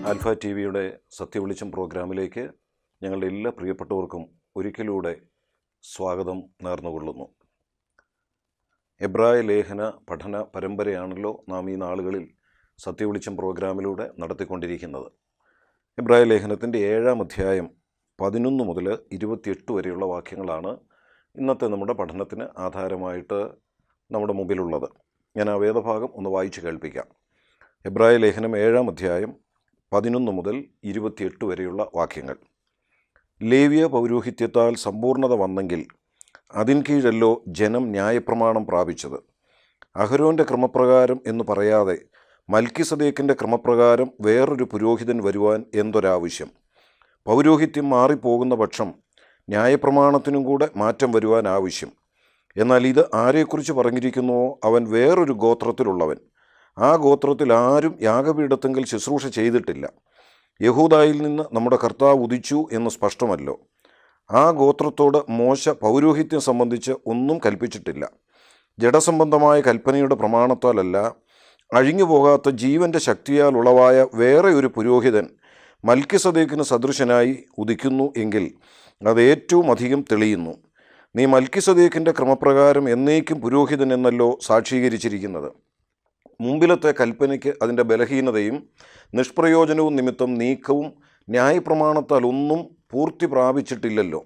alpha T വിയുടെ സത്യവെളിച്ചം പ്രോഗ്രാമിലേക്ക് ഞങ്ങളുടെ എല്ലാ പ്രിയപ്പെട്ടവർക്കും ഒരിക്കലൂടെ സ്വാഗതം നേർന്നുകൊള്ളുന്നു എബ്രായ ലേഖന പഠന പരമ്പരയാണല്ലോ നാം ഈ നാളുകളിൽ സത്യവെളിച്ചം പ്രോഗ്രാമിലൂടെ നടത്തിക്കൊണ്ടിരിക്കുന്നത് എബ്രായ ലേഖനത്തിൻ്റെ ഏഴാം അധ്യായം പതിനൊന്ന് മുതൽ ഇരുപത്തിയെട്ട് വരെയുള്ള വാക്യങ്ങളാണ് ഇന്നത്തെ നമ്മുടെ പഠനത്തിന് ആധാരമായിട്ട് നമ്മുടെ മുമ്പിലുള്ളത് ഞാൻ ആ വേദഭാഗം ഒന്ന് വായിച്ച് കേൾപ്പിക്കാം എബ്രായ ലേഖനം ഏഴാം അധ്യായം പതിനൊന്ന് മുതൽ ഇരുപത്തിയെട്ട് വരെയുള്ള വാക്യങ്ങൾ ലേവ്യ പൗരോഹിത്യത്താൽ സമ്പൂർണത വന്നെങ്കിൽ അതിൻ കീഴല്ലോ ജനം ന്യായപ്രമാണം പ്രാപിച്ചത് അഹരോൻ്റെ ക്രമപ്രകാരം എന്ന് പറയാതെ മൽക്കിസദേക്കിൻ്റെ ക്രമപ്രകാരം വേറൊരു പുരോഹിതൻ വരുവാൻ എന്തൊരാവശ്യം പൗരോഹിത്യം മാറിപ്പോകുന്ന പക്ഷം ന്യായപ്രമാണത്തിനും കൂടെ മാറ്റം വരുവാൻ ആവശ്യം എന്നാൽ ഇത് ആരെക്കുറിച്ച് പറഞ്ഞിരിക്കുന്നുവോ അവൻ വേറൊരു ഗോത്രത്തിലുള്ളവൻ ആ ഗോത്രത്തിൽ ആരും യാഗപീഠത്തെങ്കിൽ ശുശ്രൂഷ ചെയ്തിട്ടില്ല യഹൂദായിൽ നിന്ന് നമ്മുടെ കർത്താവ് ഉദിച്ചു എന്ന് സ്പഷ്ടമല്ലോ ആ ഗോത്രത്തോട് മോശ പൗരോഹിത്യം സംബന്ധിച്ച് ഒന്നും കൽപ്പിച്ചിട്ടില്ല ജഡസംബന്ധമായ കൽപ്പനയുടെ പ്രമാണത്താലല്ല അഴിഞ്ഞു പോകാത്ത ജീവൻ്റെ ശക്തിയാൽ ഉളവായ വേറെ ഒരു പുരോഹിതൻ മൽക്കിസദേക്കിന് സദൃശനായി ഉദിക്കുന്നു എങ്കിൽ അത് ഏറ്റവും അധികം തെളിയുന്നു നീ മൽക്കിസദേക്കിൻ്റെ ക്രമപ്രകാരം എന്നേക്കും പുരോഹിതൻ എന്നല്ലോ സാക്ഷീകരിച്ചിരിക്കുന്നത് മുമ്പിലത്തെ കൽപ്പനയ്ക്ക് അതിൻ്റെ ബലഹീനതയും നിഷ്പ്രയോജനവും നിമിത്തം നീക്കവും ന്യായപ്രമാണത്താൽ ഒന്നും പൂർത്തി പ്രാപിച്ചിട്ടില്ലല്ലോ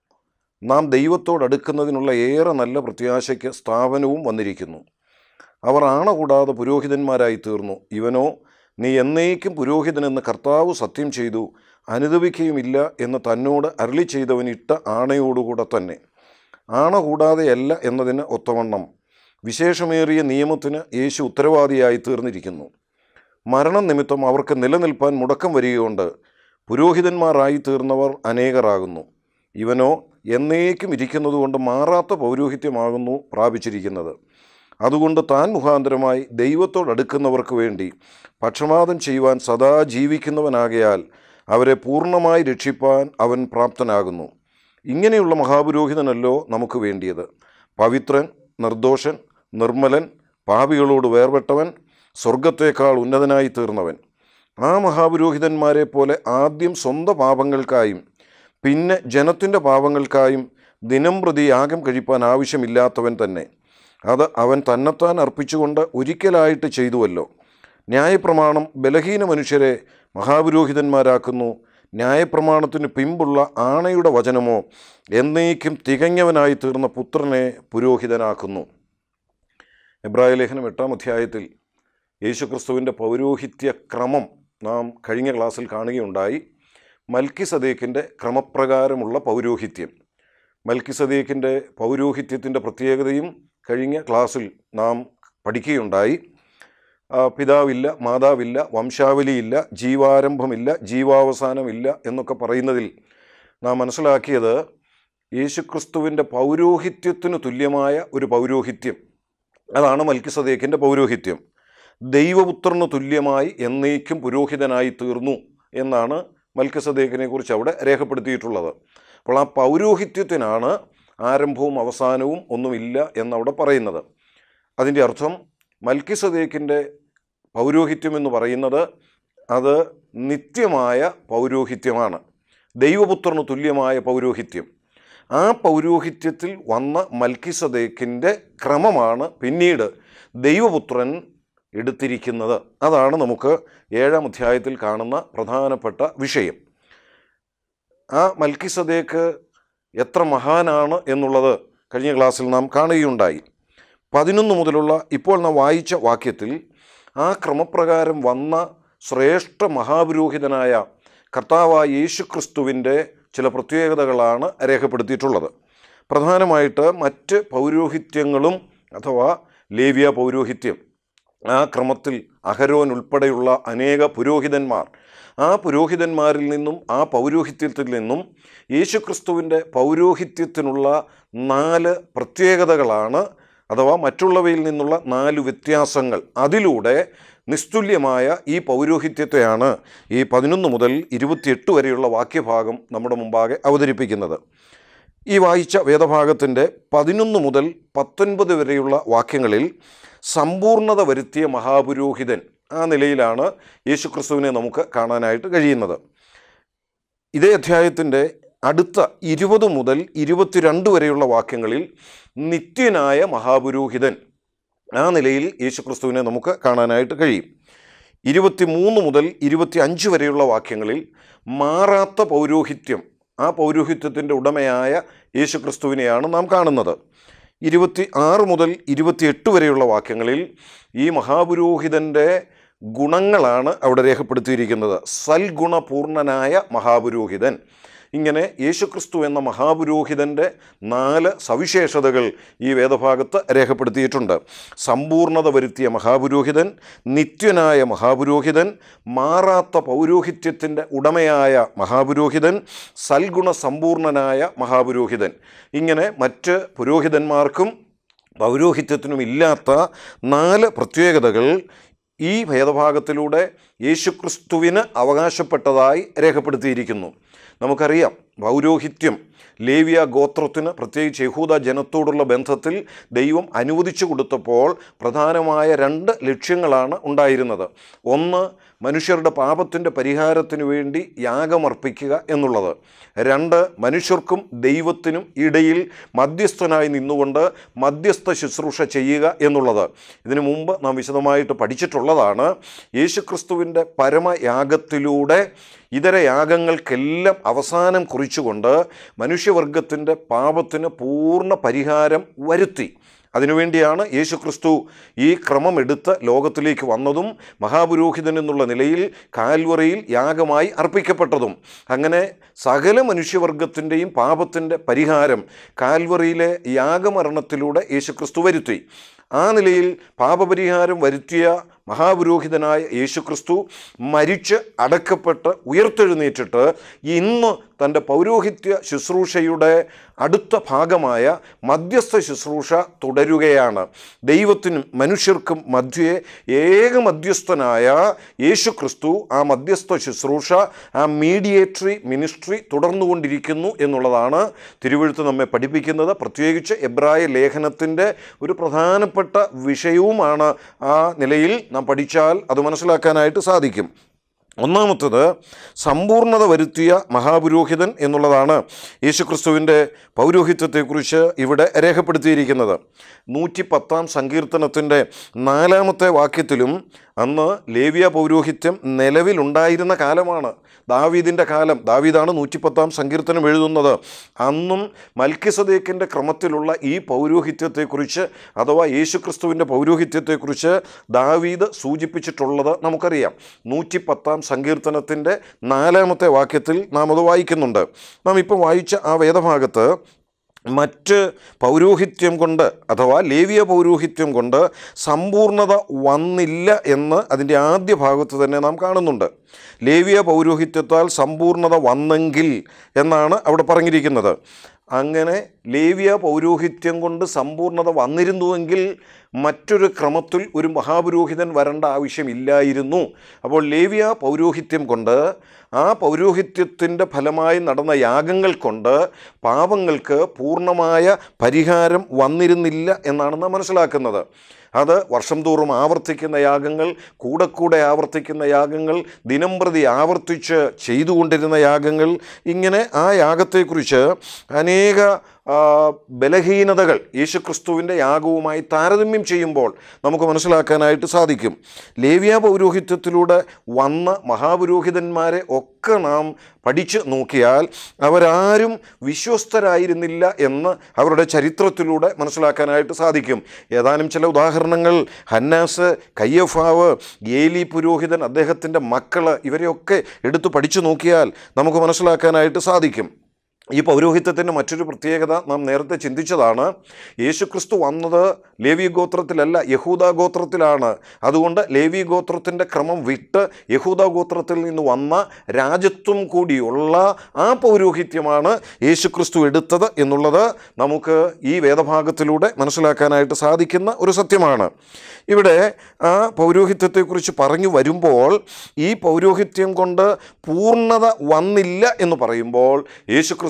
നാം ദൈവത്തോടടുക്കുന്നതിനുള്ള ഏറെ നല്ല പ്രത്യാശയ്ക്ക് സ്ഥാപനവും വന്നിരിക്കുന്നു അവർ ആണ കൂടാതെ പുരോഹിതന്മാരായി തീർന്നു ഇവനോ നീ എന്നേക്കും പുരോഹിതനെന്ന് കർത്താവ് സത്യം ചെയ്തു അനുദവിക്കുകയുമില്ല എന്ന് തന്നോട് അരളി ചെയ്തവനിട്ട ആണയോടുകൂടെ തന്നെ ആണ കൂടാതെയല്ല എന്നതിന് ഒത്തവണ്ണം വിശേഷമേറിയ നിയമത്തിന് യേശു ഉത്തരവാദിയായി തീർന്നിരിക്കുന്നു മരണം നിമിത്തം അവർക്ക് നിലനിൽപ്പാൻ മുടക്കം വരികയുണ്ട് പുരോഹിതന്മാരായി തീർന്നവർ അനേകരാകുന്നു ഇവനോ എന്നേക്കും ഇരിക്കുന്നതുകൊണ്ട് മാറാത്ത പൗരോഹിത്യമാകുന്നു പ്രാപിച്ചിരിക്കുന്നത് അതുകൊണ്ട് താൻ മുഖാന്തരമായി ദൈവത്തോടടുക്കുന്നവർക്ക് വേണ്ടി പക്ഷപാതം ചെയ്യുവാൻ സദാ ജീവിക്കുന്നവനാകയാൽ അവരെ പൂർണ്ണമായി രക്ഷിപ്പാൻ അവൻ പ്രാപ്തനാകുന്നു ഇങ്ങനെയുള്ള മഹാപുരോഹിതനല്ലോ നമുക്ക് വേണ്ടിയത് പവിത്രൻ നിർദോഷൻ നിർമ്മലൻ പാപികളോട് വേർപെട്ടവൻ സ്വർഗത്തേക്കാൾ ഉന്നതനായി തീർന്നവൻ ആ മഹാപുരോഹിതന്മാരെ പോലെ ആദ്യം സ്വന്തം പാപങ്ങൾക്കായും പിന്നെ ജനത്തിൻ്റെ പാപങ്ങൾക്കായും ദിനം പ്രതി യാഗം കഴിപ്പാൻ ആവശ്യമില്ലാത്തവൻ തന്നെ അത് അവൻ തന്നെത്താൻ അർപ്പിച്ചുകൊണ്ട് ഒരിക്കലായിട്ട് ചെയ്തുവല്ലോ ന്യായപ്രമാണം ബലഹീന മനുഷ്യരെ മഹാപുരോഹിതന്മാരാക്കുന്നു ന്യായപ്രമാണത്തിന് പിമ്പുള്ള ആണയുടെ വചനമോ എന്നേക്കും തികഞ്ഞവനായി തീർന്ന പുത്രനെ പുരോഹിതനാക്കുന്നു എബ്രായ ലേഖനം എട്ടാം അധ്യായത്തിൽ യേശുക്രിസ്തുവിൻ്റെ പൗരോഹിത്യ ക്രമം നാം കഴിഞ്ഞ ക്ലാസ്സിൽ കാണുകയുണ്ടായി മൽക്കി സദേക്കിൻ്റെ ക്രമപ്രകാരമുള്ള പൗരോഹിത്യം മൽക്കി സദേക്കിൻ്റെ പൗരോഹിത്യത്തിൻ്റെ പ്രത്യേകതയും കഴിഞ്ഞ ക്ലാസ്സിൽ നാം പഠിക്കുകയുണ്ടായി ആ, പിതാവില്ല മാതാവില്ല വംശാവലിയില്ല ജീവാരംഭമില്ല ജീവാവസാനമില്ല എന്നൊക്കെ പറയുന്നതിൽ നാം മനസ്സിലാക്കിയത് യേശുക്രിസ്തുവിൻ്റെ പൗരോഹിത്യത്തിന് തുല്യമായ ഒരു പൗരോഹിത്യം അതാണ് മൽക്കിസദേക്കിൻ്റെ പൗരോഹിത്യം ദൈവപുത്രന് തുല്യമായി എന്നേക്കും പുരോഹിതനായി തീർന്നു എന്നാണ് മൽക്കിസദേക്കിനെ കുറിച്ച് അവിടെ രേഖപ്പെടുത്തിയിട്ടുള്ളത് അപ്പോൾ ആ പൗരോഹിത്യത്തിനാണ് ആരംഭവും അവസാനവും ഒന്നുമില്ല എന്നവിടെ പറയുന്നത് അതിൻ്റെ അർത്ഥം മൽക്കിസദേക്കിൻ്റെ പൗരോഹിത്യം എന്ന് പറയുന്നത് അത് നിത്യമായ പൗരോഹിത്യമാണ് ദൈവപുത്രന് തുല്യമായ പൗരോഹിത്യം ആ പൗരോഹിത്യത്തിൽ വന്ന മൽക്കിസദേക്കിൻ്റെ ക്രമമാണ് പിന്നീട് ദൈവപുത്രൻ എടുത്തിരിക്കുന്നത് അതാണ് നമുക്ക് ഏഴാം അധ്യായത്തിൽ കാണുന്ന പ്രധാനപ്പെട്ട വിഷയം ആ മൽക്കിസദേക്ക് എത്ര മഹാനാണ് എന്നുള്ളത് കഴിഞ്ഞ ക്ലാസ്സിൽ നാം കാണുകയുണ്ടായി പതിനൊന്ന് മുതലുള്ള ഇപ്പോൾ നാം വായിച്ച വാക്യത്തിൽ ആ ക്രമപ്രകാരം വന്ന ശ്രേഷ്ഠ മഹാപുരോഹിതനായ കർത്താവായ യേശുക്രിസ്തുവിൻ്റെ ചില പ്രത്യേകതകളാണ് രേഖപ്പെടുത്തിയിട്ടുള്ളത് പ്രധാനമായിട്ട് മറ്റ് പൗരോഹിത്യങ്ങളും അഥവാ ലേവ്യ പൗരോഹിത്യം ആ ക്രമത്തിൽ അഹരോൻ ഉൾപ്പെടെയുള്ള അനേക പുരോഹിതന്മാർ ആ പുരോഹിതന്മാരിൽ നിന്നും ആ പൗരോഹിത്യത്തിൽ നിന്നും യേശുക്രിസ്തുവിൻ്റെ പൗരോഹിത്യത്തിനുള്ള നാല് പ്രത്യേകതകളാണ് അഥവാ മറ്റുള്ളവയിൽ നിന്നുള്ള നാല് വ്യത്യാസങ്ങൾ അതിലൂടെ നിസ്തുല്യമായ ഈ പൗരോഹിത്യത്തെയാണ് ഈ പതിനൊന്ന് മുതൽ ഇരുപത്തിയെട്ട് വരെയുള്ള വാക്യഭാഗം നമ്മുടെ മുമ്പാകെ അവതരിപ്പിക്കുന്നത് ഈ വായിച്ച വേദഭാഗത്തിൻ്റെ പതിനൊന്ന് മുതൽ പത്തൊൻപത് വരെയുള്ള വാക്യങ്ങളിൽ സമ്പൂർണത വരുത്തിയ മഹാപുരോഹിതൻ ആ നിലയിലാണ് യേശുക്രിസ്തുവിനെ നമുക്ക് കാണാനായിട്ട് കഴിയുന്നത് ഇതേ അധ്യായത്തിൻ്റെ അടുത്ത ഇരുപത് മുതൽ ഇരുപത്തിരണ്ട് വരെയുള്ള വാക്യങ്ങളിൽ നിത്യനായ മഹാപുരോഹിതൻ ആ നിലയിൽ യേശുക്രിസ്തുവിനെ നമുക്ക് കാണാനായിട്ട് കഴിയും ഇരുപത്തി മൂന്ന് മുതൽ ഇരുപത്തി അഞ്ച് വരെയുള്ള വാക്യങ്ങളിൽ മാറാത്ത പൗരോഹിത്യം ആ പൗരോഹിത്യത്തിൻ്റെ ഉടമയായ യേശുക്രിസ്തുവിനെയാണ് നാം കാണുന്നത് ഇരുപത്തി ആറ് മുതൽ ഇരുപത്തിയെട്ട് വരെയുള്ള വാക്യങ്ങളിൽ ഈ മഹാപുരോഹിതൻ്റെ ഗുണങ്ങളാണ് അവിടെ രേഖപ്പെടുത്തിയിരിക്കുന്നത് സൽഗുണപൂർണനായ മഹാപുരോഹിതൻ ഇങ്ങനെ യേശുക്രിസ്തു എന്ന മഹാപുരോഹിതൻ്റെ നാല് സവിശേഷതകൾ ഈ വേദഭാഗത്ത് രേഖപ്പെടുത്തിയിട്ടുണ്ട് സമ്പൂർണത വരുത്തിയ മഹാപുരോഹിതൻ നിത്യനായ മഹാപുരോഹിതൻ മാറാത്ത പൗരോഹിത്യത്തിൻ്റെ ഉടമയായ മഹാപുരോഹിതൻ സൽഗുണ സമ്പൂർണനായ മഹാപുരോഹിതൻ ഇങ്ങനെ മറ്റ് പുരോഹിതന്മാർക്കും പൗരോഹിത്യത്തിനും ഇല്ലാത്ത നാല് പ്രത്യേകതകൾ ഈ ഭേദഭാഗത്തിലൂടെ യേശുക്രിസ്തുവിന് അവകാശപ്പെട്ടതായി രേഖപ്പെടുത്തിയിരിക്കുന്നു നമുക്കറിയാം പൗരോഹിത്യം ലേവിയ ഗോത്രത്തിന് പ്രത്യേകിച്ച് യഹൂദ ജനത്തോടുള്ള ബന്ധത്തിൽ ദൈവം അനുവദിച്ചു കൊടുത്തപ്പോൾ പ്രധാനമായ രണ്ട് ലക്ഷ്യങ്ങളാണ് ഉണ്ടായിരുന്നത് ഒന്ന് മനുഷ്യരുടെ പാപത്തിൻ്റെ പരിഹാരത്തിനു വേണ്ടി യാഗമർപ്പിക്കുക എന്നുള്ളത് രണ്ട് മനുഷ്യർക്കും ദൈവത്തിനും ഇടയിൽ മധ്യസ്ഥനായി നിന്നുകൊണ്ട് മധ്യസ്ഥ ശുശ്രൂഷ ചെയ്യുക എന്നുള്ളത് ഇതിനു മുമ്പ് നാം വിശദമായിട്ട് പഠിച്ചിട്ടുള്ളതാണ് യേശുക്രിസ്തുവിൻ്റെ പരമയാഗത്തിലൂടെ ഇതര യാഗങ്ങൾക്കെല്ലാം അവസാനം കുറിച്ചുകൊണ്ട് മനുഷ്യവർഗത്തിൻ്റെ പാപത്തിന് പൂർണ്ണ പരിഹാരം വരുത്തി അതിനുവേണ്ടിയാണ് യേശുക്രിസ്തു ഈ ക്രമമെടുത്ത് ലോകത്തിലേക്ക് വന്നതും മഹാപുരോഹിതൻ എന്നുള്ള നിലയിൽ കാൽവറയിൽ യാഗമായി അർപ്പിക്കപ്പെട്ടതും അങ്ങനെ സകല മനുഷ്യവർഗത്തിൻ്റെയും പാപത്തിൻ്റെ പരിഹാരം കാൽവറയിലെ യാഗമരണത്തിലൂടെ യേശുക്രിസ്തു വരുത്തി ആ നിലയിൽ പാപപരിഹാരം വരുത്തിയ മഹാപുരോഹിതനായ യേശുക്രിസ്തു മരിച്ച് അടക്കപ്പെട്ട് ഉയർത്തെഴുന്നേറ്റിട്ട് ഇന്ന് തൻ്റെ പൗരോഹിത്യ ശുശ്രൂഷയുടെ അടുത്ത ഭാഗമായ മധ്യസ്ഥ ശുശ്രൂഷ തുടരുകയാണ് ദൈവത്തിനും മനുഷ്യർക്കും മധ്യേ ഏക മധ്യസ്ഥനായ യേശുക്രിസ്തു ആ മധ്യസ്ഥ ശുശ്രൂഷ ആ മീഡിയേറ്ററി മിനിസ്ട്രി തുടർന്നുകൊണ്ടിരിക്കുന്നു എന്നുള്ളതാണ് തിരുവഴുത്ത് നമ്മെ പഠിപ്പിക്കുന്നത് പ്രത്യേകിച്ച് എബ്രായ ലേഖനത്തിൻ്റെ ഒരു പ്രധാനപ്പെട്ട വിഷയവുമാണ് ആ നിലയിൽ നാം പഠിച്ചാൽ അത് മനസ്സിലാക്കാനായിട്ട് സാധിക്കും ഒന്നാമത്തത് സമ്പൂർണത വരുത്തിയ മഹാപുരോഹിതൻ എന്നുള്ളതാണ് യേശുക്രിസ്തുവിൻ്റെ പൗരോഹിത്യത്തെക്കുറിച്ച് ഇവിടെ രേഖപ്പെടുത്തിയിരിക്കുന്നത് നൂറ്റി പത്താം സങ്കീർത്തനത്തിൻ്റെ നാലാമത്തെ വാക്യത്തിലും അന്ന് ലേവിയ പൗരോഹിത്യം നിലവിലുണ്ടായിരുന്ന കാലമാണ് ദാവീദിൻ്റെ കാലം ദാവീദാണ് നൂറ്റിപ്പത്താം സങ്കീർത്തനം എഴുതുന്നത് അന്നും മൽക്കിസദേക്കിൻ്റെ ക്രമത്തിലുള്ള ഈ പൗരോഹിത്യത്തെക്കുറിച്ച് അഥവാ യേശുക്രിസ്തുവിൻ്റെ പൗരോഹിത്യത്തെക്കുറിച്ച് ദാവീദ് സൂചിപ്പിച്ചിട്ടുള്ളത് നമുക്കറിയാം നൂറ്റിപ്പത്താം സങ്കീർത്തനത്തിൻ്റെ നാലാമത്തെ വാക്യത്തിൽ നാം അത് വായിക്കുന്നുണ്ട് നാം ഇപ്പോൾ വായിച്ച ആ വേദഭാഗത്ത് മറ്റ് പൗരോഹിത്യം കൊണ്ട് അഥവാ ലേവിയ പൗരോഹിത്യം കൊണ്ട് സമ്പൂർണത വന്നില്ല എന്ന് അതിൻ്റെ ആദ്യ ഭാഗത്ത് തന്നെ നാം കാണുന്നുണ്ട് ലേവിയ പൗരോഹിത്യത്താൽ സമ്പൂർണത വന്നെങ്കിൽ എന്നാണ് അവിടെ പറഞ്ഞിരിക്കുന്നത് അങ്ങനെ ലേവിയ പൗരോഹിത്യം കൊണ്ട് സമ്പൂർണത വന്നിരുന്നുവെങ്കിൽ മറ്റൊരു ക്രമത്തിൽ ഒരു മഹാപുരോഹിതൻ വരേണ്ട ആവശ്യമില്ലായിരുന്നു അപ്പോൾ ലേവിയ പൗരോഹിത്യം കൊണ്ട് ആ പൗരോഹിത്യത്തിൻ്റെ ഫലമായി നടന്ന യാഗങ്ങൾ കൊണ്ട് പാപങ്ങൾക്ക് പൂർണ്ണമായ പരിഹാരം വന്നിരുന്നില്ല എന്നാണ് നാം മനസ്സിലാക്കുന്നത് അത് വർഷം തോറും ആവർത്തിക്കുന്ന യാഗങ്ങൾ കൂടെ കൂടെ ആവർത്തിക്കുന്ന യാഗങ്ങൾ ദിനം പ്രതി ആവർത്തിച്ച് ചെയ്തുകൊണ്ടിരുന്ന യാഗങ്ങൾ ഇങ്ങനെ ആ യാഗത്തെക്കുറിച്ച് അനേക ആ, ബലഹീനതകൾ യേശുക്രിസ്തുവിൻ്റെ യാഗവുമായി താരതമ്യം ചെയ്യുമ്പോൾ നമുക്ക് മനസ്സിലാക്കാനായിട്ട് സാധിക്കും ലേവ്യ പൗരോഹിത്യത്തിലൂടെ വന്ന മഹാപുരോഹിതന്മാരെ ഒക്കെ നാം പഠിച്ച് നോക്കിയാൽ അവരാരും വിശ്വസ്തരായിരുന്നില്ല എന്ന് അവരുടെ ചരിത്രത്തിലൂടെ മനസ്സിലാക്കാനായിട്ട് സാധിക്കും ഏതാനും ചില ഉദാഹരണങ്ങൾ ഹന്നാസ് കയ്യഫാവ് ഏലി പുരോഹിതൻ അദ്ദേഹത്തിൻ്റെ മക്കൾ ഇവരെയൊക്കെ എടുത്തു പഠിച്ചു നോക്കിയാൽ നമുക്ക് മനസ്സിലാക്കാനായിട്ട് സാധിക്കും ഈ പൗരോഹിത്യത്തിൻ്റെ മറ്റൊരു പ്രത്യേകത നാം നേരത്തെ ചിന്തിച്ചതാണ് യേശുക്രിസ്തു വന്നത് ലേവി ഗോത്രത്തിലല്ല യഹൂദ ഗോത്രത്തിലാണ് അതുകൊണ്ട് ലേവി ഗോത്രത്തിൻ്റെ ക്രമം വിട്ട് യഹൂദ ഗോത്രത്തിൽ നിന്ന് വന്ന രാജ്യത്വം കൂടിയുള്ള ആ പൗരോഹിത്യമാണ് യേശുക്രിസ്തു എടുത്തത് എന്നുള്ളത് നമുക്ക് ഈ വേദഭാഗത്തിലൂടെ മനസ്സിലാക്കാനായിട്ട് സാധിക്കുന്ന ഒരു സത്യമാണ് ഇവിടെ ആ പൗരോഹിത്യത്തെക്കുറിച്ച് പറഞ്ഞു വരുമ്പോൾ ഈ പൗരോഹിത്യം കൊണ്ട് പൂർണ്ണത വന്നില്ല എന്ന് പറയുമ്പോൾ യേശുക്രിസ്തു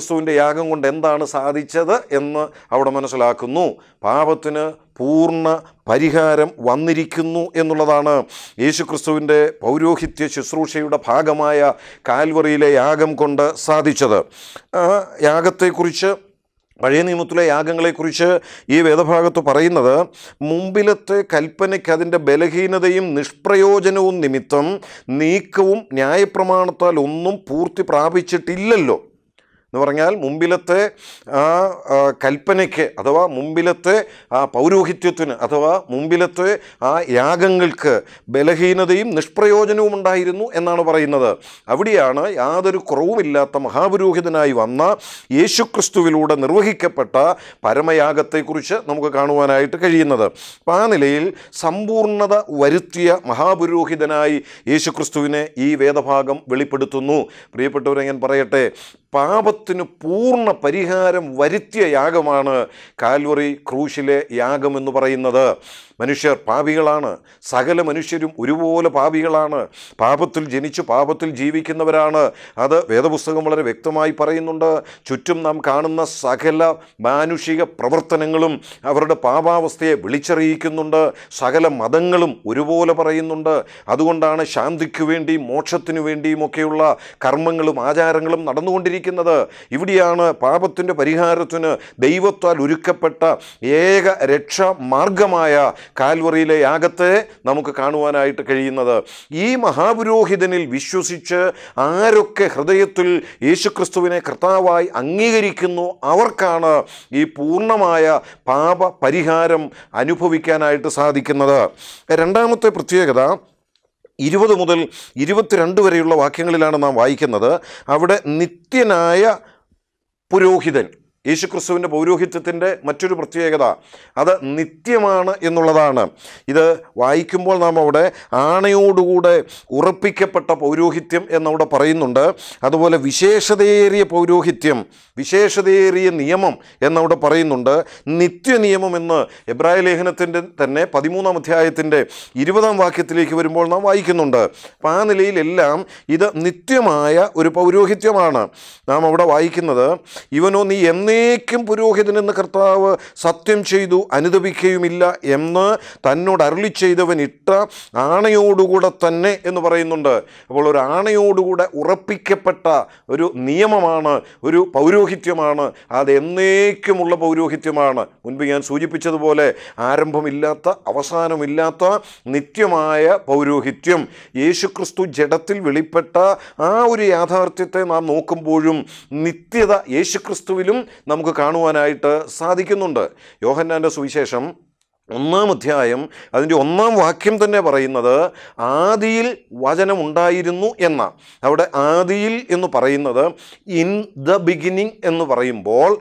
യേശുക്രിസ്തുവിൻ്റെ യാഗം കൊണ്ട് എന്താണ് സാധിച്ചത് എന്ന് അവിടെ മനസ്സിലാക്കുന്നു പാപത്തിന് പൂർണ്ണ പരിഹാരം വന്നിരിക്കുന്നു എന്നുള്ളതാണ് യേശുക്രിസ്തുവിൻ്റെ പൗരോഹിത്യ ശുശ്രൂഷയുടെ ഭാഗമായ കാൽവറിയിലെ യാഗം കൊണ്ട് സാധിച്ചത് ആ യാഗത്തെക്കുറിച്ച് പഴയ നിയമത്തിലെ യാഗങ്ങളെക്കുറിച്ച് ഈ വേദഭാഗത്ത് പറയുന്നത് മുമ്പിലത്തെ കൽപ്പനയ്ക്ക് അതിൻ്റെ ബലഹീനതയും നിഷ്പ്രയോജനവും നിമിത്തം നീക്കവും ന്യായപ്രമാണത്താൽ ഒന്നും പൂർത്തി പ്രാപിച്ചിട്ടില്ലല്ലോ എന്ന് പറഞ്ഞാൽ മുമ്പിലത്തെ ആ ആ, കൽപ്പനയ്ക്ക് അഥവാ മുമ്പിലത്തെ ആ പൗരോഹിത്യത്തിന് അഥവാ മുമ്പിലത്തെ ആ യാഗങ്ങൾക്ക് ബലഹീനതയും നിഷ്പ്രയോജനവും ഉണ്ടായിരുന്നു എന്നാണ് പറയുന്നത് അവിടെയാണ് യാതൊരു കുറവുമില്ലാത്ത മഹാപുരോഹിതനായി വന്ന യേശുക്രിസ്തുവിലൂടെ നിർവഹിക്കപ്പെട്ട പരമയാഗത്തെക്കുറിച്ച് നമുക്ക് കാണുവാനായിട്ട് കഴിയുന്നത് അപ്പം ആ നിലയിൽ സമ്പൂർണ്ണത വരുത്തിയ മഹാപുരോഹിതനായി യേശുക്രിസ്തുവിനെ ഈ വേദഭാഗം വെളിപ്പെടുത്തുന്നു പ്രിയപ്പെട്ടവരെ ഞാൻ പറയട്ടെ പാപത്തിന് പൂർണ്ണ പരിഹാരം വരുത്തിയ യാഗമാണ് കാൽവറി ക്രൂശിലെ യാഗം എന്ന് പറയുന്നത് മനുഷ്യർ പാപികളാണ് സകല മനുഷ്യരും ഒരുപോലെ പാപികളാണ് പാപത്തിൽ ജനിച്ച് പാപത്തിൽ ജീവിക്കുന്നവരാണ് അത് വേദപുസ്തകം വളരെ വ്യക്തമായി പറയുന്നുണ്ട് ചുറ്റും നാം കാണുന്ന സകല മാനുഷിക പ്രവർത്തനങ്ങളും അവരുടെ പാപാവസ്ഥയെ വിളിച്ചറിയിക്കുന്നുണ്ട് സകല മതങ്ങളും ഒരുപോലെ പറയുന്നുണ്ട് അതുകൊണ്ടാണ് ശാന്തിക്ക് വേണ്ടിയും മോക്ഷത്തിനു വേണ്ടിയുമൊക്കെയുള്ള കർമ്മങ്ങളും ആചാരങ്ങളും നടന്നുകൊണ്ടിരിക്കുന്നത് ഇവിടെയാണ് പാപത്തിൻ്റെ പരിഹാരത്തിന് ദൈവത്താൽ ഒരുക്കപ്പെട്ട ഏക രക്ഷാ മാർഗമായ കാൽവറിയിലെ യാഗത്തെ നമുക്ക് കാണുവാനായിട്ട് കഴിയുന്നത് ഈ മഹാപുരോഹിതനിൽ വിശ്വസിച്ച് ആരൊക്കെ ഹൃദയത്തിൽ യേശുക്രിസ്തുവിനെ കർത്താവായി അംഗീകരിക്കുന്നു അവർക്കാണ് ഈ പൂർണ്ണമായ പാപ പരിഹാരം അനുഭവിക്കാനായിട്ട് സാധിക്കുന്നത് രണ്ടാമത്തെ പ്രത്യേകത ഇരുപത് മുതൽ ഇരുപത്തിരണ്ട് വരെയുള്ള വാക്യങ്ങളിലാണ് നാം വായിക്കുന്നത് അവിടെ നിത്യനായ പുരോഹിതൻ യേശുക്രിസ്തുവിൻ്റെ പൗരോഹിത്യത്തിൻ്റെ മറ്റൊരു പ്രത്യേകത അത് നിത്യമാണ് എന്നുള്ളതാണ് ഇത് വായിക്കുമ്പോൾ നാം അവിടെ ആണയോടുകൂടെ ഉറപ്പിക്കപ്പെട്ട പൗരോഹിത്യം എന്നവിടെ പറയുന്നുണ്ട് അതുപോലെ വിശേഷതയേറിയ പൗരോഹിത്യം വിശേഷതയേറിയ നിയമം എന്നവിടെ പറയുന്നുണ്ട് നിത്യനിയമം എന്ന് എബ്രായ ലേഖനത്തിൻ്റെ തന്നെ പതിമൂന്നാം അധ്യായത്തിൻ്റെ ഇരുപതാം വാക്യത്തിലേക്ക് വരുമ്പോൾ നാം വായിക്കുന്നുണ്ട് അപ്പം ആ നിലയിലെല്ലാം ഇത് നിത്യമായ ഒരു പൗരോഹിത്യമാണ് നാം അവിടെ വായിക്കുന്നത് ഇവനോ നീ എന്നേക്കും പുരോഹിതനെന്ന് കർത്താവ് സത്യം ചെയ്തു അനുദപിക്കുകയുമില്ല എന്ന് തന്നോട് അരുളി ചെയ്തവൻ ഇട്ട ആണയോടുകൂടെ തന്നെ എന്ന് പറയുന്നുണ്ട് അപ്പോൾ ഒരു ആണയോടുകൂടെ ഉറപ്പിക്കപ്പെട്ട ഒരു നിയമമാണ് ഒരു പൗരോഹിത്യമാണ് അത് എന്നേക്കുമുള്ള പൗരോഹിത്യമാണ് മുൻപ് ഞാൻ സൂചിപ്പിച്ചതുപോലെ ആരംഭമില്ലാത്ത അവസാനമില്ലാത്ത നിത്യമായ പൗരോഹിത്യം യേശുക്രിസ്തു ജഡത്തിൽ വെളിപ്പെട്ട ആ ഒരു യാഥാർത്ഥ്യത്തെ നാം നോക്കുമ്പോഴും നിത്യത യേശുക്രിസ്തുവിലും നമുക്ക് കാണുവാനായിട്ട് സാധിക്കുന്നുണ്ട് യോഹന്നാൻ്റെ സുവിശേഷം ഒന്നാം അധ്യായം അതിൻ്റെ ഒന്നാം വാക്യം തന്നെ പറയുന്നത് ആദിയിൽ വചനമുണ്ടായിരുന്നു എന്ന അവിടെ ആദിയിൽ എന്ന് പറയുന്നത് ഇൻ ദ ബിഗിനിങ് എന്ന് പറയുമ്പോൾ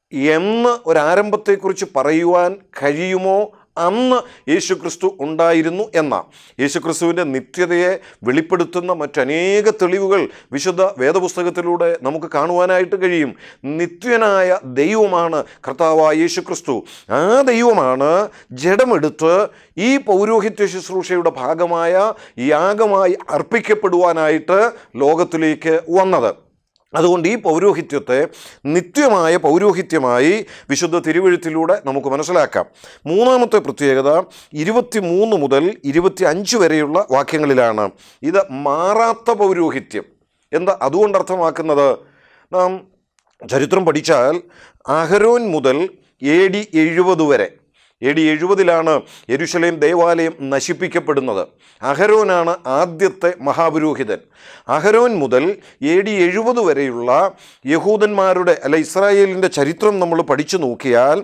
എന്ന് ഒരാരംഭത്തെക്കുറിച്ച് പറയുവാൻ കഴിയുമോ അന്ന് യേശുക്രിസ്തു ഉണ്ടായിരുന്നു എന്ന യേശുക്രിസ്തുവിൻ്റെ നിത്യതയെ വെളിപ്പെടുത്തുന്ന മറ്റനേക തെളിവുകൾ വിശുദ്ധ വേദപുസ്തകത്തിലൂടെ നമുക്ക് കാണുവാനായിട്ട് കഴിയും നിത്യനായ ദൈവമാണ് കർത്താവായ യേശുക്രിസ്തു ആ ദൈവമാണ് ജഡമെടുത്ത് ഈ പൗരോഹിത്യ ശുശ്രൂഷയുടെ ഭാഗമായ യാഗമായി അർപ്പിക്കപ്പെടുവാനായിട്ട് ലോകത്തിലേക്ക് വന്നത് അതുകൊണ്ട് ഈ പൗരോഹിത്യത്തെ നിത്യമായ പൗരോഹിത്യമായി വിശുദ്ധ തിരുവഴുത്തിലൂടെ നമുക്ക് മനസ്സിലാക്കാം മൂന്നാമത്തെ പ്രത്യേകത ഇരുപത്തി മൂന്ന് മുതൽ ഇരുപത്തി അഞ്ച് വരെയുള്ള വാക്യങ്ങളിലാണ് ഇത് മാറാത്ത പൗരോഹിത്യം എന്താ അതുകൊണ്ട് അർത്ഥമാക്കുന്നത് നാം ചരിത്രം പഠിച്ചാൽ അഹരോൻ മുതൽ എ ഡി എഴുപത് വരെ എ ഡി എഴുപതിലാണ് യെരുശലേം ദേവാലയം നശിപ്പിക്കപ്പെടുന്നത് അഹരോനാണ് ആദ്യത്തെ മഹാപുരോഹിതൻ അഹരോൻ മുതൽ എ ഡി എഴുപത് വരെയുള്ള യഹൂദന്മാരുടെ അല്ല ഇസ്രായേലിൻ്റെ ചരിത്രം നമ്മൾ പഠിച്ചു നോക്കിയാൽ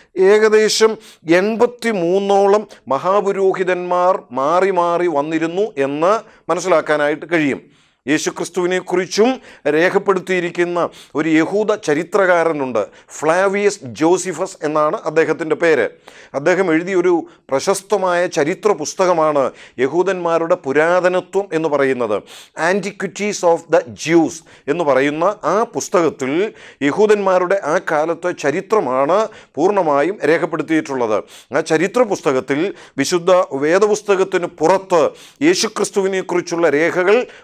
ഏകദേശം എൺപത്തി മൂന്നോളം മഹാപുരോഹിതന്മാർ മാറി മാറി വന്നിരുന്നു എന്ന് മനസ്സിലാക്കാനായിട്ട് കഴിയും യേശുക്രിസ്തുവിനെക്കുറിച്ചും രേഖപ്പെടുത്തിയിരിക്കുന്ന ഒരു യഹൂദ ചരിത്രകാരനുണ്ട് ഫ്ലാവിയസ് ജോസിഫസ് എന്നാണ് അദ്ദേഹത്തിൻ്റെ പേര് അദ്ദേഹം എഴുതിയ ഒരു പ്രശസ്തമായ ചരിത്ര പുസ്തകമാണ് യഹൂദന്മാരുടെ പുരാതനത്വം എന്ന് പറയുന്നത് ആൻറ്റിക്വിറ്റീസ് ഓഫ് ദ ജ്യൂസ് എന്ന് പറയുന്ന ആ പുസ്തകത്തിൽ യഹൂദന്മാരുടെ ആ കാലത്തെ ചരിത്രമാണ് പൂർണ്ണമായും രേഖപ്പെടുത്തിയിട്ടുള്ളത് ആ ചരിത്ര പുസ്തകത്തിൽ വിശുദ്ധ വേദപുസ്തകത്തിന് പുറത്ത് യേശുക്രിസ്തുവിനെക്കുറിച്ചുള്ള രേഖകൾ ഉണ്ട്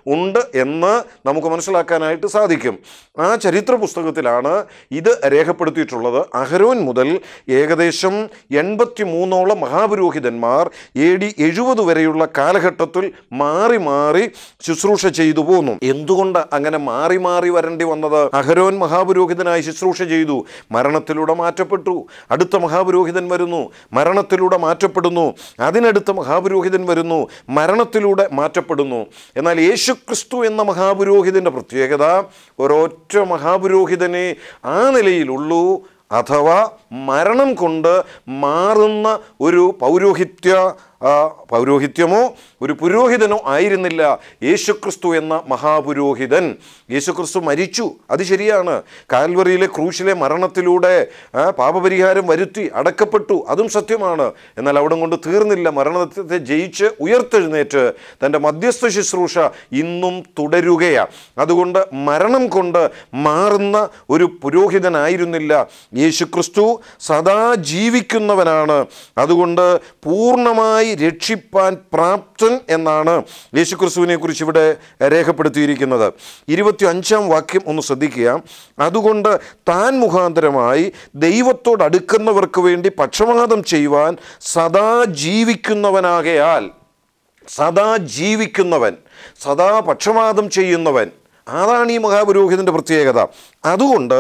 എന്ന് നമുക്ക് മനസ്സിലാക്കാനായിട്ട് സാധിക്കും ആ ചരിത്ര പുസ്തകത്തിലാണ് ഇത് രേഖപ്പെടുത്തിയിട്ടുള്ളത് അഹരോൻ മുതൽ ഏകദേശം എൺപത്തി മൂന്നോളം മഹാപുരോഹിതന്മാർ എ ഡി എഴുപത് വരെയുള്ള കാലഘട്ടത്തിൽ മാറി മാറി ശുശ്രൂഷ ചെയ്തു പോന്നു എന്തുകൊണ്ട് അങ്ങനെ മാറി മാറി വരേണ്ടി വന്നത് അഹരോൻ മഹാപുരോഹിതനായി ശുശ്രൂഷ ചെയ്തു മരണത്തിലൂടെ മാറ്റപ്പെട്ടു അടുത്ത മഹാപുരോഹിതൻ വരുന്നു മരണത്തിലൂടെ മാറ്റപ്പെടുന്നു അതിനടുത്ത മഹാപുരോഹിതൻ വരുന്നു മരണത്തിലൂടെ മാറ്റപ്പെടുന്നു എന്നാൽ യേശുക്രിസ്തു എന്ന മഹാപുരോഹിതൻ്റെ പ്രത്യേകത ഒരൊറ്റ മഹാപുരോഹിതനെ ആ നിലയിലുള്ളൂ അഥവാ മരണം കൊണ്ട് മാറുന്ന ഒരു പൗരോഹിത്യ ആ, പൗരോഹിത്യമോ ഒരു പുരോഹിതനോ ആയിരുന്നില്ല യേശുക്രിസ്തു എന്ന മഹാപുരോഹിതൻ യേശുക്രിസ്തു മരിച്ചു അത് ശരിയാണ് കാൽവറിയിലെ ക്രൂശിലെ മരണത്തിലൂടെ ആ, പാപപരിഹാരം വരുത്തി അടക്കപ്പെട്ടു അതും സത്യമാണ് എന്നാൽ അവിടെ കൊണ്ട് തീർന്നില്ല മരണത്തെ ജയിച്ച് ഉയർത്തെഴുന്നേറ്റ് തൻ്റെ മധ്യസ്ഥ ശുശ്രൂഷ ഇന്നും തുടരുകയാണ് അതുകൊണ്ട് മരണം കൊണ്ട് മാറുന്ന ഒരു പുരോഹിതനായിരുന്നില്ല യേശുക്രിസ്തു സദാ ജീവിക്കുന്നവനാണ് അതുകൊണ്ട് പൂർണ്ണമായി രക്ഷിപ്പാൻ പ്രാപ്തൻ എന്നാണ് യേശുക്രിസ്തുവിനെ കുറിച്ച് ഇവിടെ രേഖപ്പെടുത്തിയിരിക്കുന്നത് ഇരുപത്തി അഞ്ചാം വാക്യം ഒന്ന് ശ്രദ്ധിക്കുക അതുകൊണ്ട് താൻ മുഖാന്തരമായി ദൈവത്തോട് അടുക്കുന്നവർക്ക് വേണ്ടി പക്ഷപാതം ചെയ്യുവാൻ സദാ ജീവിക്കുന്നവനാകയാൽ സദാ ജീവിക്കുന്നവൻ സദാ പക്ഷപാതം ചെയ്യുന്നവൻ അതാണ് ഈ മഹാപുരോഹിതൻ്റെ പ്രത്യേകത അതുകൊണ്ട്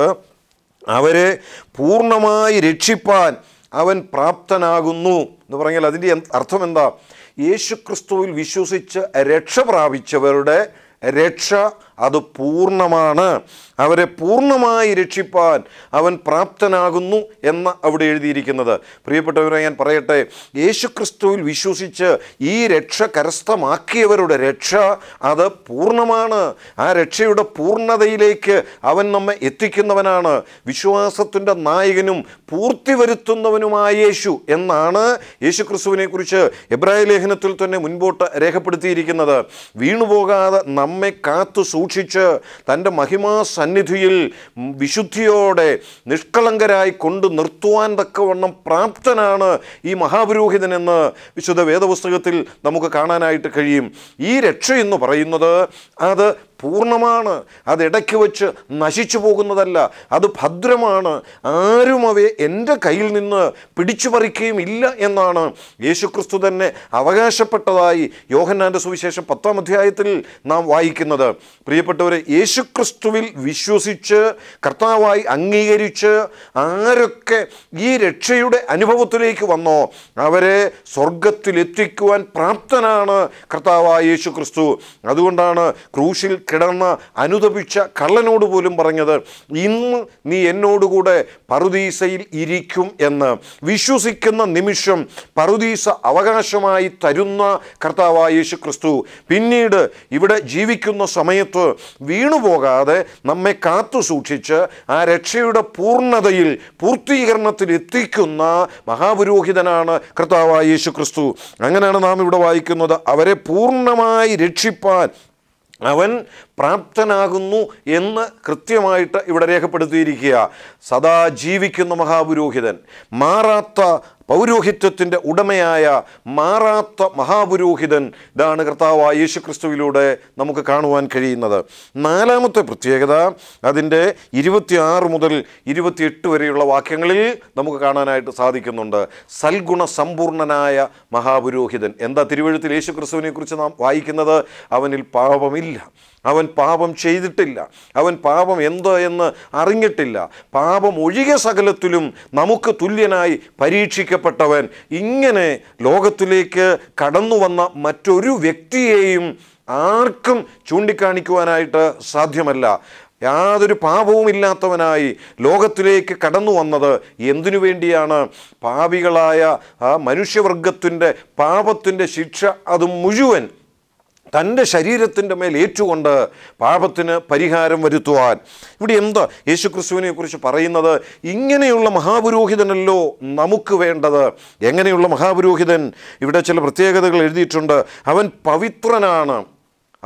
അവരെ പൂർണ്ണമായി രക്ഷിപ്പാൻ അവൻ പ്രാപ്തനാകുന്നു എന്ന് പറഞ്ഞാൽ അതിൻ്റെ എന്ത് അർത്ഥം എന്താ യേശുക്രിസ്തുവിൽ വിശ്വസിച്ച് രക്ഷ പ്രാപിച്ചവരുടെ രക്ഷ അത് പൂർണ്ണമാണ് അവരെ പൂർണ്ണമായി രക്ഷിപ്പാൻ അവൻ പ്രാപ്തനാകുന്നു എന്ന് അവിടെ എഴുതിയിരിക്കുന്നത് പ്രിയപ്പെട്ടവരെ ഞാൻ പറയട്ടെ യേശുക്രിസ്തുവിൽ വിശ്വസിച്ച് ഈ രക്ഷ കരസ്ഥമാക്കിയവരുടെ രക്ഷ അത് പൂർണ്ണമാണ് ആ രക്ഷയുടെ പൂർണ്ണതയിലേക്ക് അവൻ നമ്മെ എത്തിക്കുന്നവനാണ് വിശ്വാസത്തിൻ്റെ നായകനും പൂർത്തി വരുത്തുന്നവനുമായ യേശു എന്നാണ് യേശുക്രിസ്തുവിനെ കുറിച്ച് എബ്രായ ലേഖനത്തിൽ തന്നെ മുൻപോട്ട് രേഖപ്പെടുത്തിയിരിക്കുന്നത് വീണുപോകാതെ നമ്മെ കാത്തു സൂക്ഷിച്ച് തൻ്റെ മഹിമാ സന്നിധിയിൽ വിശുദ്ധിയോടെ നിഷ്കളങ്കരായി കൊണ്ട് നിർത്തുവാൻ തക്കവണ്ണം പ്രാപ്തനാണ് ഈ മഹാപുരോഹിതനെന്ന് വിശുദ്ധ വേദപുസ്തകത്തിൽ നമുക്ക് കാണാനായിട്ട് കഴിയും ഈ രക്ഷ എന്ന് പറയുന്നത് അത് പൂർണ്ണമാണ് അത് ഇടയ്ക്ക് വെച്ച് നശിച്ചു പോകുന്നതല്ല അത് ഭദ്രമാണ് ആരും അവയെ എൻ്റെ കയ്യിൽ നിന്ന് പിടിച്ചു പറിക്കുകയും ഇല്ല എന്നാണ് യേശുക്രിസ്തു തന്നെ അവകാശപ്പെട്ടതായി യോഹന്നാൻ്റെ സുവിശേഷം പത്താം അധ്യായത്തിൽ നാം വായിക്കുന്നത് പ്രിയപ്പെട്ടവരെ യേശുക്രിസ്തുവിൽ വിശ്വസിച്ച് കർത്താവായി അംഗീകരിച്ച് ആരൊക്കെ ഈ രക്ഷയുടെ അനുഭവത്തിലേക്ക് വന്നോ അവരെ സ്വർഗത്തിലെത്തിക്കുവാൻ പ്രാപ്തനാണ് കർത്താവായ യേശു ക്രിസ്തു അതുകൊണ്ടാണ് ക്രൂശിൽ കിടന്ന് അനുതപിച്ച കള്ളനോട് പോലും പറഞ്ഞത് ഇന്ന് നീ എന്നോടുകൂടെ പറുദീസയിൽ ഇരിക്കും എന്ന് വിശ്വസിക്കുന്ന നിമിഷം പറുദീസ അവകാശമായി തരുന്ന കർത്താവായ യേശു ക്രിസ്തു പിന്നീട് ഇവിടെ ജീവിക്കുന്ന സമയത്ത് വീണുപോകാതെ നമ്മെ കാത്തു സൂക്ഷിച്ച് ആ രക്ഷയുടെ പൂർണ്ണതയിൽ പൂർത്തീകരണത്തിൽ എത്തിക്കുന്ന മഹാപുരോഹിതനാണ് കർത്താവായ യേശു ക്രിസ്തു അങ്ങനെയാണ് നാം ഇവിടെ വായിക്കുന്നത് അവരെ പൂർണ്ണമായി രക്ഷിപ്പാൻ അവൻ പ്രാപ്തനാകുന്നു എന്ന് കൃത്യമായിട്ട് ഇവിടെ രേഖപ്പെടുത്തിയിരിക്കുക സദാ ജീവിക്കുന്ന മഹാപുരോഹിതൻ മാറാത്ത പൗരോഹിത്യത്തിൻ്റെ ഉടമയായ മാറാത്ത മഹാപുരോഹിതൻ ഇതാണ് കർത്താവായ യേശു ക്രിസ്തുവിലൂടെ നമുക്ക് കാണുവാൻ കഴിയുന്നത് നാലാമത്തെ പ്രത്യേകത അതിൻ്റെ ഇരുപത്തിയാറ് മുതൽ ഇരുപത്തിയെട്ട് വരെയുള്ള വാക്യങ്ങളിൽ നമുക്ക് കാണാനായിട്ട് സാധിക്കുന്നുണ്ട് സൽഗുണ സമ്പൂർണനായ മഹാപുരോഹിതൻ എന്താ തിരുവഴുത്തിൽ യേശു ക്രിസ്തുവിനെ കുറിച്ച് നാം വായിക്കുന്നത് അവനിൽ പാപമില്ല അവൻ പാപം ചെയ്തിട്ടില്ല അവൻ പാപം എന്ത് എന്ന് അറിഞ്ഞിട്ടില്ല പാപം ഒഴികെ സകലത്തിലും നമുക്ക് തുല്യനായി പരീക്ഷിക്കപ്പെട്ടവൻ ഇങ്ങനെ ലോകത്തിലേക്ക് കടന്നു വന്ന മറ്റൊരു വ്യക്തിയെയും ആർക്കും ചൂണ്ടിക്കാണിക്കുവാനായിട്ട് സാധ്യമല്ല യാതൊരു പാപവുമില്ലാത്തവനായി ലോകത്തിലേക്ക് കടന്നു വന്നത് എന്തിനു വേണ്ടിയാണ് പാപികളായ ആ മനുഷ്യവർഗത്തിൻ്റെ പാപത്തിൻ്റെ ശിക്ഷ അത് മുഴുവൻ തൻ്റെ ശരീരത്തിൻ്റെ മേൽ ഏറ്റുകൊണ്ട് പാപത്തിന് പരിഹാരം വരുത്തുവാൻ ഇവിടെ എന്താ യേശുക്രിസ്തുവിനെ കുറിച്ച് പറയുന്നത് ഇങ്ങനെയുള്ള മഹാപുരോഹിതനല്ലോ നമുക്ക് വേണ്ടത് എങ്ങനെയുള്ള മഹാപുരോഹിതൻ ഇവിടെ ചില പ്രത്യേകതകൾ എഴുതിയിട്ടുണ്ട് അവൻ പവിത്രനാണ്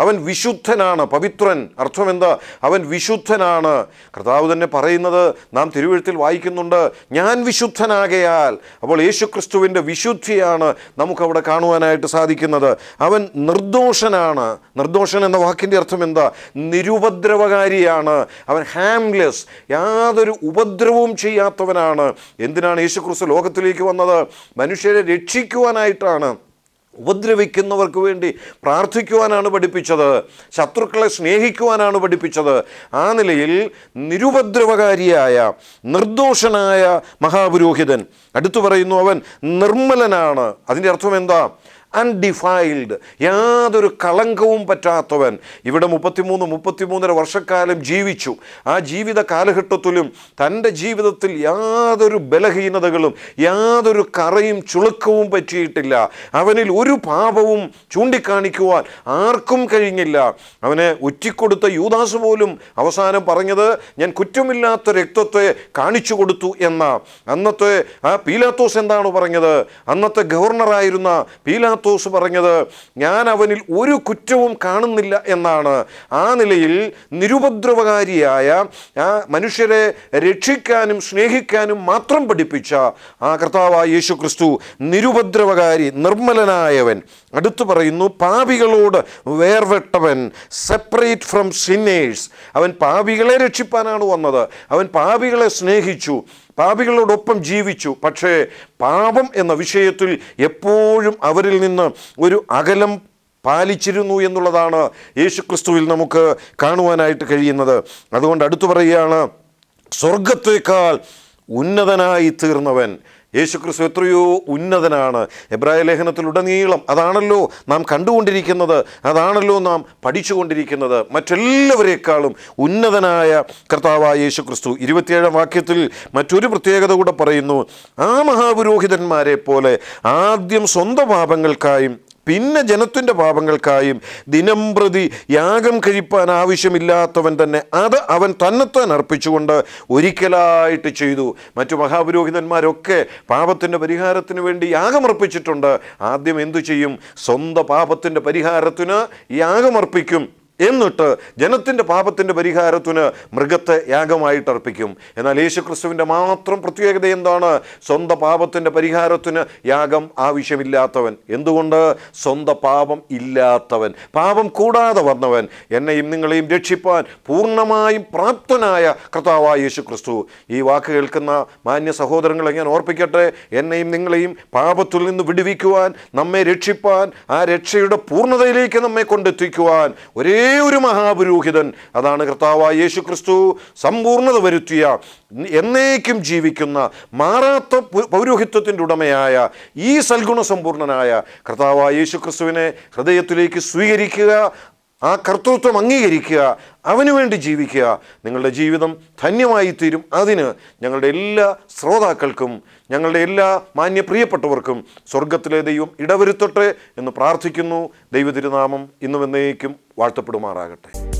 അവൻ വിശുദ്ധനാണ് പവിത്രൻ അർത്ഥം എന്താ അവൻ വിശുദ്ധനാണ് കർത്താവ് തന്നെ പറയുന്നത് നാം തിരുവഴുത്തിൽ വായിക്കുന്നുണ്ട് ഞാൻ വിശുദ്ധനാകയാൽ അപ്പോൾ യേശു ക്രിസ്തുവിൻ്റെ വിശുദ്ധിയാണ് നമുക്കവിടെ കാണുവാനായിട്ട് സാധിക്കുന്നത് അവൻ നിർദോഷനാണ് നിർദോഷൻ എന്ന വാക്കിൻ്റെ അർത്ഥം എന്താ നിരുപദ്രവകാരിയാണ് അവൻ ഹാംലെസ് യാതൊരു ഉപദ്രവവും ചെയ്യാത്തവനാണ് എന്തിനാണ് യേശു ക്രിസ്തു ലോകത്തിലേക്ക് വന്നത് മനുഷ്യരെ രക്ഷിക്കുവാനായിട്ടാണ് ഉപദ്രവിക്കുന്നവർക്ക് വേണ്ടി പ്രാർത്ഥിക്കുവാനാണ് പഠിപ്പിച്ചത് ശത്രുക്കളെ സ്നേഹിക്കുവാനാണ് പഠിപ്പിച്ചത് ആ നിലയിൽ നിരുപദ്രവകാരിയായ നിർദോഷനായ മഹാപുരോഹിതൻ അടുത്തു പറയുന്നു അവൻ നിർമ്മലനാണ് അതിൻ്റെ അർത്ഥം എന്താ അൺഡിഫൈൽഡ് യാതൊരു കളങ്കവും പറ്റാത്തവൻ ഇവിടെ മുപ്പത്തിമൂന്ന് മുപ്പത്തിമൂന്നര വർഷക്കാലം ജീവിച്ചു ആ ജീവിത കാലഘട്ടത്തിലും തൻ്റെ ജീവിതത്തിൽ യാതൊരു ബലഹീനതകളും യാതൊരു കറയും ചുളുക്കവും പറ്റിയിട്ടില്ല അവനിൽ ഒരു പാപവും ചൂണ്ടിക്കാണിക്കുവാൻ ആർക്കും കഴിഞ്ഞില്ല അവനെ ഒറ്റിക്കൊടുത്ത യൂദാസ് പോലും അവസാനം പറഞ്ഞത് ഞാൻ കുറ്റമില്ലാത്ത രക്തത്തെ കാണിച്ചു കൊടുത്തു എന്ന അന്നത്തെ ആ പീലാത്തോസ് എന്താണ് പറഞ്ഞത് അന്നത്തെ ഗവർണറായിരുന്ന പീലാത്തോസ് പറഞ്ഞത് ഞാൻ അവനിൽ ഒരു കുറ്റവും കാണുന്നില്ല എന്നാണ് ആ നിലയിൽ നിരുപദ്രവകാരിയായ ആ മനുഷ്യരെ രക്ഷിക്കാനും സ്നേഹിക്കാനും മാത്രം പഠിപ്പിച്ച ആ കർത്താവായ യേശു ക്രിസ്തു നിരുപദ്രവകാരി നിർമ്മലനായവൻ അടുത്തു പറയുന്നു പാപികളോട് വേർവെട്ടവൻ സെപ്പറേറ്റ് ഫ്രം സിന്നേഴ്സ് അവൻ പാപികളെ രക്ഷിപ്പാനാണ് വന്നത് അവൻ പാപികളെ സ്നേഹിച്ചു പാപികളോടൊപ്പം ജീവിച്ചു പക്ഷേ പാപം എന്ന വിഷയത്തിൽ എപ്പോഴും അവരിൽ നിന്ന് ഒരു അകലം പാലിച്ചിരുന്നു എന്നുള്ളതാണ് യേശുക്രിസ്തുവിൽ നമുക്ക് കാണുവാനായിട്ട് കഴിയുന്നത് അതുകൊണ്ട് അടുത്തു പറയുകയാണ് സ്വർഗത്തേക്കാൾ ഉന്നതനായി തീർന്നവൻ യേശുക്രിസ്തു എത്രയോ ഉന്നതനാണ് എബ്രായ ലേഖനത്തിലുടനീളം അതാണല്ലോ നാം കണ്ടുകൊണ്ടിരിക്കുന്നത് അതാണല്ലോ നാം പഠിച്ചുകൊണ്ടിരിക്കുന്നത് മറ്റെല്ലാവരേക്കാളും ഉന്നതനായ കർത്താവായ യേശുക്രിസ്തു ഇരുപത്തിയേഴാം വാക്യത്തിൽ മറ്റൊരു പ്രത്യേകത കൂടെ പറയുന്നു ആ മഹാപുരോഹിതന്മാരെ പോലെ ആദ്യം സ്വന്തം പാപങ്ങൾക്കായും പിന്നെ ജനത്തിൻ്റെ പാപങ്ങൾക്കായും ദിനം പ്രതി യാഗം കഴിപ്പാൻ ആവശ്യമില്ലാത്തവൻ തന്നെ അത് അവൻ തന്നെത്താൻ അർപ്പിച്ചുകൊണ്ട് ഒരിക്കലായിട്ട് ചെയ്തു മറ്റു മഹാപുരോഹിതന്മാരൊക്കെ പാപത്തിൻ്റെ പരിഹാരത്തിന് വേണ്ടി യാഗമർപ്പിച്ചിട്ടുണ്ട് ആദ്യം എന്തു ചെയ്യും സ്വന്തം പാപത്തിൻ്റെ പരിഹാരത്തിന് യാഗമർപ്പിക്കും എന്നിട്ട് ജനത്തിൻ്റെ പാപത്തിൻ്റെ പരിഹാരത്തിന് മൃഗത്തെ യാഗമായിട്ട് അർപ്പിക്കും എന്നാൽ യേശുക്രിസ്തുവിൻ്റെ മാത്രം പ്രത്യേകത എന്താണ് സ്വന്തം പാപത്തിൻ്റെ പരിഹാരത്തിന് യാഗം ആവശ്യമില്ലാത്തവൻ എന്തുകൊണ്ട് സ്വന്തം പാപം ഇല്ലാത്തവൻ പാപം കൂടാതെ വന്നവൻ എന്നെയും നിങ്ങളെയും രക്ഷിപ്പാൻ പൂർണ്ണമായും പ്രാപ്തനായ കർത്താവായ യേശു ക്രിസ്തു ഈ വാക്ക് കേൾക്കുന്ന മാന്യ സഹോദരങ്ങളെ ഞാൻ ഓർപ്പിക്കട്ടെ എന്നെയും നിങ്ങളെയും പാപത്തിൽ നിന്ന് വിടുവിക്കുവാൻ നമ്മെ രക്ഷിപ്പാൻ ആ രക്ഷയുടെ പൂർണ്ണതയിലേക്ക് നമ്മെ കൊണ്ടെത്തിക്കുവാൻ ഒരേ ഒരു മഹാപുരോഹിതൻ അതാണ് കർത്താവായ യേശു ക്രിസ്തു സമ്പൂർണ്ണത വരുത്തിയ എന്നേക്കും ജീവിക്കുന്ന മാറാത്ത പു- പൗരോഹിത്വത്തിൻ്റെ ഉടമയായ ഈ സൽഗുണ സമ്പൂർണനായ കർത്താവായ യേശു ക്രിസ്തുവിനെ ഹൃദയത്തിലേക്ക് സ്വീകരിക്കുക ആ കർത്തൃത്വം അംഗീകരിക്കുക അവന് വേണ്ടി ജീവിക്കുക നിങ്ങളുടെ ജീവിതം ധന്യമായി തീരും അതിന് ഞങ്ങളുടെ എല്ലാ ശ്രോതാക്കൾക്കും ഞങ്ങളുടെ എല്ലാ മാന്യ പ്രിയപ്പെട്ടവർക്കും സ്വർഗത്തിലെ ദൈവം ഇടവരുത്തട്ടെ എന്ന് പ്രാർത്ഥിക്കുന്നു ദൈവ തിരുനാമം ഇന്നും എന്നേക്കും വാഴ്ത്തപ്പെടുമാറാകട്ടെ